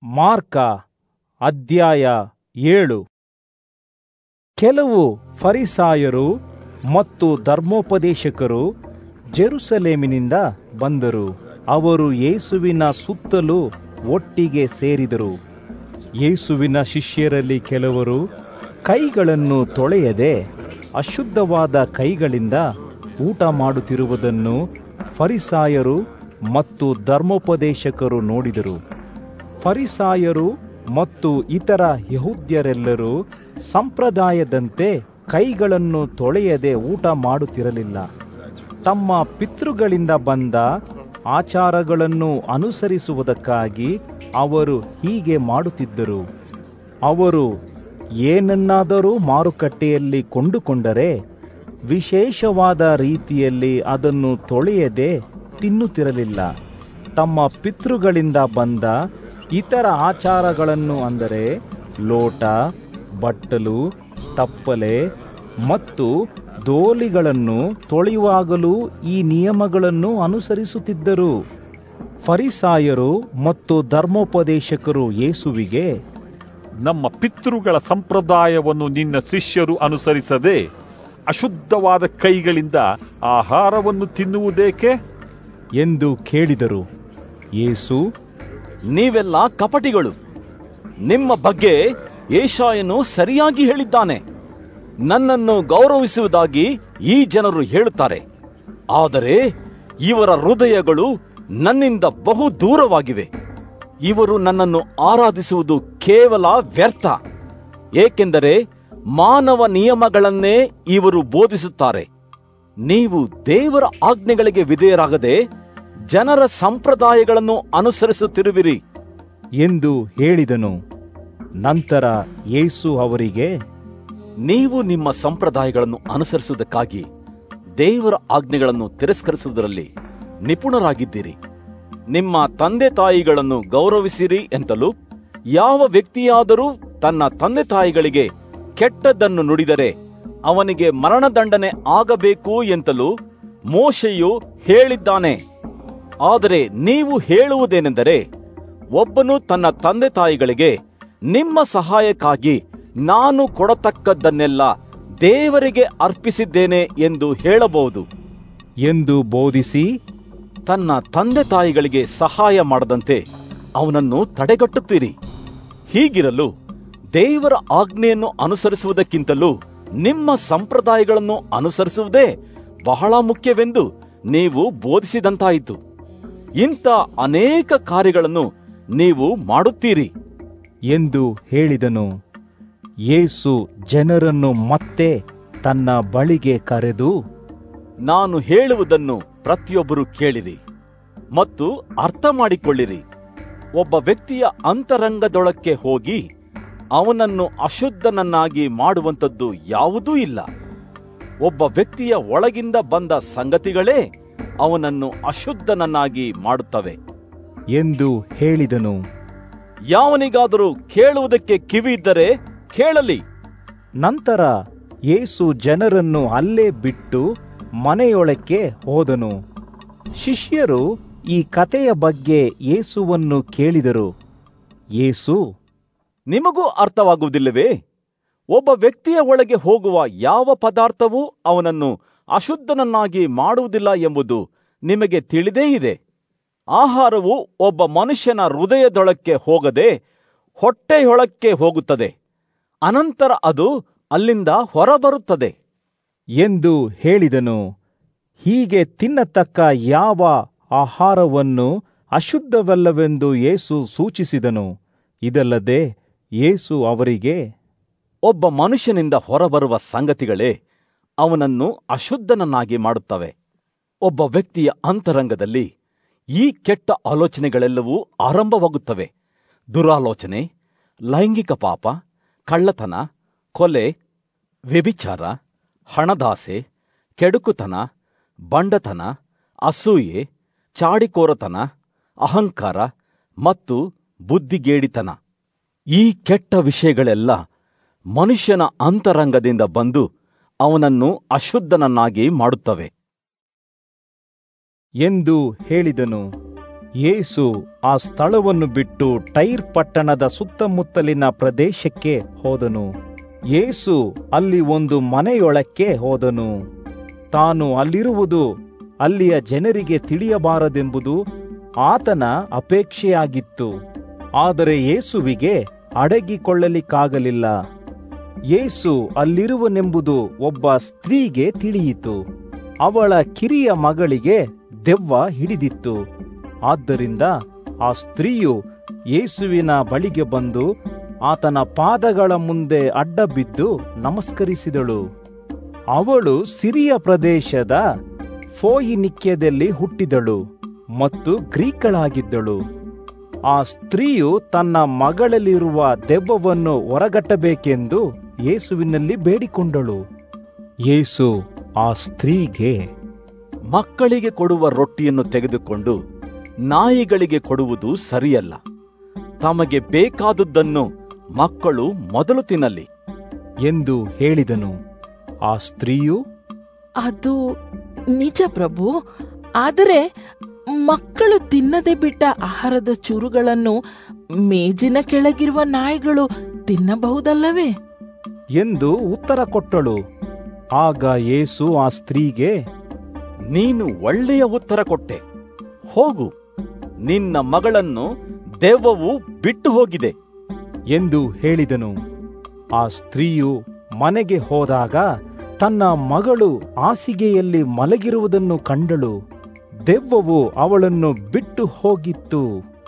mark ಅಧ್ಯಾಯ ಏಳು ಕೆಲವು ಫರಿಸಾಯರು ಮತ್ತು ಧರ್ಮೋಪದೇಶಕರು ಜೆರುಸಲೇಮಿನಿಂದ ಬಂದರು ಅವರು ಯೇಸುವಿನ ಸುತ್ತಲೂ ಒಟ್ಟಿಗೆ ಸೇರಿದರು ಯೇಸುವಿನ ಶಿಷ್ಯರಲ್ಲಿ ಕೆಲವರು ಕೈಗಳನ್ನು ತೊಳೆಯದೆ ಅಶುದ್ಧವಾದ ಕೈಗಳಿಂದ ಊಟ ಮಾಡುತ್ತಿರುವುದನ್ನು ಫರಿಸಾಯರು ಮತ್ತು ಧರ್ಮೋಪದೇಶಕರು ನೋಡಿದರು ಫರಿಸಾಯರು ಮತ್ತು ಇತರ ಯಹೂದ್ಯರೆಲ್ಲರೂ ಸಂಪ್ರದಾಯದಂತೆ ಕೈಗಳನ್ನು ತೊಳೆಯದೆ ಊಟ ಮಾಡುತ್ತಿರಲಿಲ್ಲ ತಮ್ಮ ಪಿತೃಗಳಿಂದ ಬಂದ ಆಚಾರಗಳನ್ನು ಅನುಸರಿಸುವುದಕ್ಕಾಗಿ ಅವರು ಹೀಗೆ ಮಾಡುತ್ತಿದ್ದರು ಅವರು ಏನನ್ನಾದರೂ ಮಾರುಕಟ್ಟೆಯಲ್ಲಿ ಕೊಂಡುಕೊಂಡರೆ ವಿಶೇಷವಾದ ರೀತಿಯಲ್ಲಿ ಅದನ್ನು ತೊಳೆಯದೆ ತಿನ್ನುತ್ತಿರಲಿಲ್ಲ ತಮ್ಮ ಪಿತೃಗಳಿಂದ ಬಂದ ಇತರ ಆಚಾರಗಳನ್ನು ಅಂದರೆ ಲೋಟ ಬಟ್ಟಲು ತಪ್ಪಲೆ ಮತ್ತು ದೋಲಿಗಳನ್ನು ತೊಳೆಯುವಾಗಲೂ ಈ ನಿಯಮಗಳನ್ನು ಅನುಸರಿಸುತ್ತಿದ್ದರು ಫರಿಸಾಯರು ಮತ್ತು ಧರ್ಮೋಪದೇಶಕರು ಯೇಸುವಿಗೆ ನಮ್ಮ ಪಿತೃಗಳ ಸಂಪ್ರದಾಯವನ್ನು ನಿನ್ನ ಶಿಷ್ಯರು ಅನುಸರಿಸದೆ ಅಶುದ್ಧವಾದ ಕೈಗಳಿಂದ ಆಹಾರವನ್ನು ತಿನ್ನುವುದೇಕೆ ಎಂದು ಕೇಳಿದರು ಯೇಸು ನೀವೆಲ್ಲ ಕಪಟಿಗಳು ನಿಮ್ಮ ಬಗ್ಗೆ ಏಷಾಯನು ಸರಿಯಾಗಿ ಹೇಳಿದ್ದಾನೆ ನನ್ನನ್ನು ಗೌರವಿಸುವುದಾಗಿ ಈ ಜನರು ಹೇಳುತ್ತಾರೆ ಆದರೆ ಇವರ ಹೃದಯಗಳು ನನ್ನಿಂದ ಬಹು ದೂರವಾಗಿವೆ ಇವರು ನನ್ನನ್ನು ಆರಾಧಿಸುವುದು ಕೇವಲ ವ್ಯರ್ಥ ಏಕೆಂದರೆ ಮಾನವ ನಿಯಮಗಳನ್ನೇ ಇವರು ಬೋಧಿಸುತ್ತಾರೆ ನೀವು ದೇವರ ಆಜ್ಞೆಗಳಿಗೆ ವಿಧೇಯರಾಗದೆ ಜನರ ಸಂಪ್ರದಾಯಗಳನ್ನು ಅನುಸರಿಸುತ್ತಿರುವಿರಿ ಎಂದು ಹೇಳಿದನು ನಂತರ ಯೇಸು ಅವರಿಗೆ ನೀವು ನಿಮ್ಮ ಸಂಪ್ರದಾಯಗಳನ್ನು ಅನುಸರಿಸುವುದಕ್ಕಾಗಿ ದೇವರ ಆಜ್ಞೆಗಳನ್ನು ತಿರಸ್ಕರಿಸುವುದರಲ್ಲಿ ನಿಪುಣರಾಗಿದ್ದೀರಿ ನಿಮ್ಮ ತಂದೆ ತಾಯಿಗಳನ್ನು ಗೌರವಿಸಿರಿ ಎಂತಲೂ ಯಾವ ವ್ಯಕ್ತಿಯಾದರೂ ತನ್ನ ತಂದೆ ತಾಯಿಗಳಿಗೆ ಕೆಟ್ಟದ್ದನ್ನು ನುಡಿದರೆ ಅವನಿಗೆ ಮರಣದಂಡನೆ ಆಗಬೇಕು ಎಂತಲೂ ಮೋಶೆಯು ಹೇಳಿದ್ದಾನೆ ಆದರೆ ನೀವು ಹೇಳುವುದೇನೆಂದರೆ ಒಬ್ಬನು ತನ್ನ ತಂದೆ ತಾಯಿಗಳಿಗೆ ನಿಮ್ಮ ಸಹಾಯಕ್ಕಾಗಿ ನಾನು ಕೊಡತಕ್ಕದ್ದನ್ನೆಲ್ಲ ದೇವರಿಗೆ ಅರ್ಪಿಸಿದ್ದೇನೆ ಎಂದು ಹೇಳಬಹುದು ಎಂದು ಬೋಧಿಸಿ ತನ್ನ ತಂದೆ ತಾಯಿಗಳಿಗೆ ಸಹಾಯ ಮಾಡದಂತೆ ಅವನನ್ನು ತಡೆಗಟ್ಟುತ್ತೀರಿ ಹೀಗಿರಲು ದೇವರ ಆಜ್ಞೆಯನ್ನು ಅನುಸರಿಸುವುದಕ್ಕಿಂತಲೂ ನಿಮ್ಮ ಸಂಪ್ರದಾಯಗಳನ್ನು ಅನುಸರಿಸುವುದೇ ಬಹಳ ಮುಖ್ಯವೆಂದು ನೀವು ಬೋಧಿಸಿದಂತಾಯಿತು ಇಂಥ ಅನೇಕ ಕಾರ್ಯಗಳನ್ನು ನೀವು ಮಾಡುತ್ತೀರಿ ಎಂದು ಹೇಳಿದನು ಯೇಸು ಜನರನ್ನು ಮತ್ತೆ ತನ್ನ ಬಳಿಗೆ ಕರೆದು ನಾನು ಹೇಳುವುದನ್ನು ಪ್ರತಿಯೊಬ್ಬರು ಕೇಳಿರಿ ಮತ್ತು ಅರ್ಥ ಮಾಡಿಕೊಳ್ಳಿರಿ ಒಬ್ಬ ವ್ಯಕ್ತಿಯ ಅಂತರಂಗದೊಳಕ್ಕೆ ಹೋಗಿ ಅವನನ್ನು ಅಶುದ್ಧನನ್ನಾಗಿ ಮಾಡುವಂಥದ್ದು ಯಾವುದೂ ಇಲ್ಲ ಒಬ್ಬ ವ್ಯಕ್ತಿಯ ಒಳಗಿಂದ ಬಂದ ಸಂಗತಿಗಳೇ ಅವನನ್ನು ಅಶುದ್ಧನನ್ನಾಗಿ ಮಾಡುತ್ತವೆ ಎಂದು ಹೇಳಿದನು ಯಾವನಿಗಾದರೂ ಕೇಳುವುದಕ್ಕೆ ಕಿವಿ ಇದ್ದರೆ ಕೇಳಲಿ ನಂತರ ಯೇಸು ಜನರನ್ನು ಅಲ್ಲೇ ಬಿಟ್ಟು ಮನೆಯೊಳಕ್ಕೆ ಹೋದನು ಶಿಷ್ಯರು ಈ ಕಥೆಯ ಬಗ್ಗೆ ಯೇಸುವನ್ನು ಕೇಳಿದರು ಯೇಸು ನಿಮಗೂ ಅರ್ಥವಾಗುವುದಿಲ್ಲವೇ ಒಬ್ಬ ವ್ಯಕ್ತಿಯ ಒಳಗೆ ಹೋಗುವ ಯಾವ ಪದಾರ್ಥವೂ ಅವನನ್ನು ಅಶುದ್ಧನನ್ನಾಗಿ ಮಾಡುವುದಿಲ್ಲ ಎಂಬುದು ನಿಮಗೆ ತಿಳಿದೇ ಇದೆ ಆಹಾರವು ಒಬ್ಬ ಮನುಷ್ಯನ ಹೃದಯದೊಳಕ್ಕೆ ಹೋಗದೆ ಹೊಟ್ಟೆಯೊಳಕ್ಕೆ ಹೋಗುತ್ತದೆ ಅನಂತರ ಅದು ಅಲ್ಲಿಂದ ಹೊರಬರುತ್ತದೆ ಎಂದು ಹೇಳಿದನು ಹೀಗೆ ತಿನ್ನತಕ್ಕ ಯಾವ ಆಹಾರವನ್ನು ಅಶುದ್ಧವಲ್ಲವೆಂದು ಯೇಸು ಸೂಚಿಸಿದನು ಇದಲ್ಲದೆ ಯೇಸು ಅವರಿಗೆ ಒಬ್ಬ ಮನುಷ್ಯನಿಂದ ಹೊರಬರುವ ಸಂಗತಿಗಳೇ ಅವನನ್ನು ಅಶುದ್ಧನನ್ನಾಗಿ ಮಾಡುತ್ತವೆ ಒಬ್ಬ ವ್ಯಕ್ತಿಯ ಅಂತರಂಗದಲ್ಲಿ ಈ ಕೆಟ್ಟ ಆಲೋಚನೆಗಳೆಲ್ಲವೂ ಆರಂಭವಾಗುತ್ತವೆ ದುರಾಲೋಚನೆ ಲೈಂಗಿಕ ಪಾಪ ಕಳ್ಳತನ ಕೊಲೆ ವ್ಯಭಿಚಾರ ಹಣದಾಸೆ ಕೆಡುಕುತನ ಬಂಡತನ ಅಸೂಯೆ ಚಾಡಿಕೋರತನ ಅಹಂಕಾರ ಮತ್ತು ಬುದ್ಧಿಗೇಡಿತನ ಈ ಕೆಟ್ಟ ವಿಷಯಗಳೆಲ್ಲ ಮನುಷ್ಯನ ಅಂತರಂಗದಿಂದ ಬಂದು ಅವನನ್ನು ಅಶುದ್ಧನನ್ನಾಗಿ ಮಾಡುತ್ತವೆ ಎಂದು ಹೇಳಿದನು ಯೇಸು ಆ ಸ್ಥಳವನ್ನು ಬಿಟ್ಟು ಟೈರ್ ಪಟ್ಟಣದ ಸುತ್ತಮುತ್ತಲಿನ ಪ್ರದೇಶಕ್ಕೆ ಹೋದನು ಯೇಸು ಅಲ್ಲಿ ಒಂದು ಮನೆಯೊಳಕ್ಕೆ ಹೋದನು ತಾನು ಅಲ್ಲಿರುವುದು ಅಲ್ಲಿಯ ಜನರಿಗೆ ತಿಳಿಯಬಾರದೆಂಬುದು ಆತನ ಅಪೇಕ್ಷೆಯಾಗಿತ್ತು ಆದರೆ ಯೇಸುವಿಗೆ ಅಡಗಿಕೊಳ್ಳಲಿಕ್ಕಾಗಲಿಲ್ಲ ಯೇಸು ಅಲ್ಲಿರುವನೆಂಬುದು ಒಬ್ಬ ಸ್ತ್ರೀಗೆ ತಿಳಿಯಿತು ಅವಳ ಕಿರಿಯ ಮಗಳಿಗೆ ದೆವ್ವ ಹಿಡಿದಿತ್ತು ಆದ್ದರಿಂದ ಆ ಸ್ತ್ರೀಯು ಯೇಸುವಿನ ಬಳಿಗೆ ಬಂದು ಆತನ ಪಾದಗಳ ಮುಂದೆ ಅಡ್ಡಬಿದ್ದು ನಮಸ್ಕರಿಸಿದಳು ಅವಳು ಸಿರಿಯ ಪ್ರದೇಶದ ಫೋಯಿನಿಕ್ಯದಲ್ಲಿ ಹುಟ್ಟಿದಳು ಮತ್ತು ಗ್ರೀಕಳಾಗಿದ್ದಳು ಆ ಸ್ತ್ರೀಯು ತನ್ನ ಮಗಳಲ್ಲಿರುವ ದೆವ್ವವನ್ನು ಹೊರಗಟ್ಟಬೇಕೆಂದು ಯೇಸುವಿನಲ್ಲಿ ಬೇಡಿಕೊಂಡಳು ಯೇಸು ಆ ಸ್ತ್ರೀಗೆ ಮಕ್ಕಳಿಗೆ ಕೊಡುವ ರೊಟ್ಟಿಯನ್ನು ತೆಗೆದುಕೊಂಡು ನಾಯಿಗಳಿಗೆ ಕೊಡುವುದು ಸರಿಯಲ್ಲ ತಮಗೆ ಬೇಕಾದುದನ್ನು ಮಕ್ಕಳು ಮೊದಲು ತಿನ್ನಲಿ ಎಂದು ಹೇಳಿದನು ಆ ಸ್ತ್ರೀಯು ಅದು ನಿಜ ಪ್ರಭು ಆದರೆ ಮಕ್ಕಳು ತಿನ್ನದೆ ಬಿಟ್ಟ ಆಹಾರದ ಚೂರುಗಳನ್ನು ಮೇಜಿನ ಕೆಳಗಿರುವ ನಾಯಿಗಳು ತಿನ್ನಬಹುದಲ್ಲವೇ ಎಂದು ಉತ್ತರ ಕೊಟ್ಟಳು ಆಗ ಯೇಸು ಆ ಸ್ತ್ರೀಗೆ ನೀನು ಒಳ್ಳೆಯ ಉತ್ತರ ಕೊಟ್ಟೆ ಹೋಗು ನಿನ್ನ ಮಗಳನ್ನು ದೆವ್ವವು ಬಿಟ್ಟು ಹೋಗಿದೆ ಎಂದು ಹೇಳಿದನು ಆ ಸ್ತ್ರೀಯು ಮನೆಗೆ ಹೋದಾಗ ತನ್ನ ಮಗಳು ಹಾಸಿಗೆಯಲ್ಲಿ ಮಲಗಿರುವುದನ್ನು ಕಂಡಳು ದೆವ್ವವು ಅವಳನ್ನು ಬಿಟ್ಟು ಹೋಗಿತ್ತು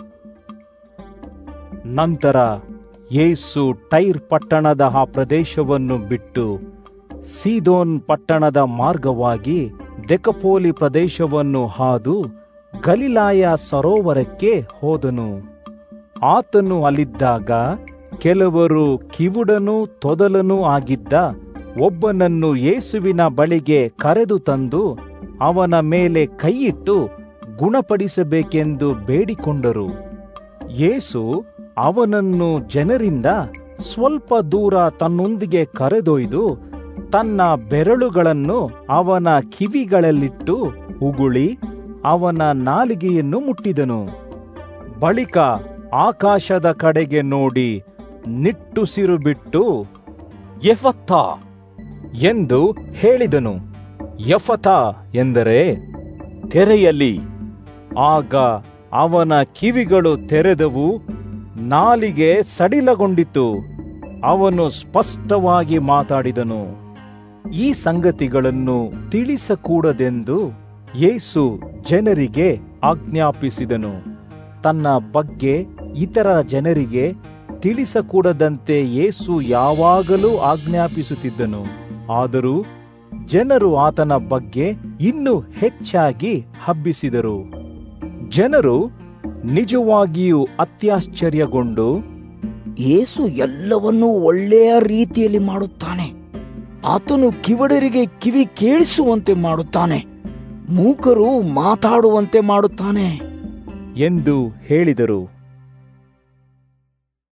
ನಂತರ ಯೇಸು ಟೈರ್ ಪಟ್ಟಣದ ಆ ಪ್ರದೇಶವನ್ನು ಬಿಟ್ಟು ಸೀದೋನ್ ಪಟ್ಟಣದ ಮಾರ್ಗವಾಗಿ ದೆಕಪೋಲಿ ಪ್ರದೇಶವನ್ನು ಹಾದು ಗಲಿಲಾಯ ಸರೋವರಕ್ಕೆ ಹೋದನು ಆತನು ಅಲ್ಲಿದ್ದಾಗ ಕೆಲವರು ಕಿವುಡನೂ ತೊದಲನೂ ಆಗಿದ್ದ ಒಬ್ಬನನ್ನು ಯೇಸುವಿನ ಬಳಿಗೆ ಕರೆದು ತಂದು ಅವನ ಮೇಲೆ ಕೈಯಿಟ್ಟು ಗುಣಪಡಿಸಬೇಕೆಂದು ಬೇಡಿಕೊಂಡರು ಯೇಸು ಅವನನ್ನು ಜನರಿಂದ ಸ್ವಲ್ಪ ದೂರ ತನ್ನೊಂದಿಗೆ ಕರೆದೊಯ್ದು ತನ್ನ ಬೆರಳುಗಳನ್ನು ಅವನ ಕಿವಿಗಳಲ್ಲಿಟ್ಟು ಉಗುಳಿ ಅವನ ನಾಲಿಗೆಯನ್ನು ಮುಟ್ಟಿದನು ಬಳಿಕ ಆಕಾಶದ ಕಡೆಗೆ ನೋಡಿ ನಿಟ್ಟುಸಿರು ಬಿಟ್ಟು ಎಫತ್ತ ಎಂದು ಹೇಳಿದನು ಯಫತ ಎಂದರೆ ತೆರೆಯಲಿ ಆಗ ಅವನ ಕಿವಿಗಳು ತೆರೆದವು ನಾಲಿಗೆ ಸಡಿಲಗೊಂಡಿತು ಅವನು ಸ್ಪಷ್ಟವಾಗಿ ಮಾತಾಡಿದನು ಈ ಸಂಗತಿಗಳನ್ನು ತಿಳಿಸಕೂಡದೆಂದು ಯೇಸು ಜನರಿಗೆ ಆಜ್ಞಾಪಿಸಿದನು ತನ್ನ ಬಗ್ಗೆ ಇತರ ಜನರಿಗೆ ತಿಳಿಸಕೂಡದಂತೆ ಯೇಸು ಯಾವಾಗಲೂ ಆಜ್ಞಾಪಿಸುತ್ತಿದ್ದನು ಆದರೂ ಜನರು ಆತನ ಬಗ್ಗೆ ಇನ್ನೂ ಹೆಚ್ಚಾಗಿ ಹಬ್ಬಿಸಿದರು ಜನರು ನಿಜವಾಗಿಯೂ ಅತ್ಯಾಶ್ಚರ್ಯಗೊಂಡು ಯೇಸು ಎಲ್ಲವನ್ನೂ ಒಳ್ಳೆಯ ರೀತಿಯಲ್ಲಿ ಮಾಡುತ್ತಾನೆ ಆತನು ಕಿವಡರಿಗೆ ಕಿವಿ ಕೇಳಿಸುವಂತೆ ಮಾಡುತ್ತಾನೆ ಮೂಕರು ಮಾತಾಡುವಂತೆ ಮಾಡುತ್ತಾನೆ ಎಂದು ಹೇಳಿದರು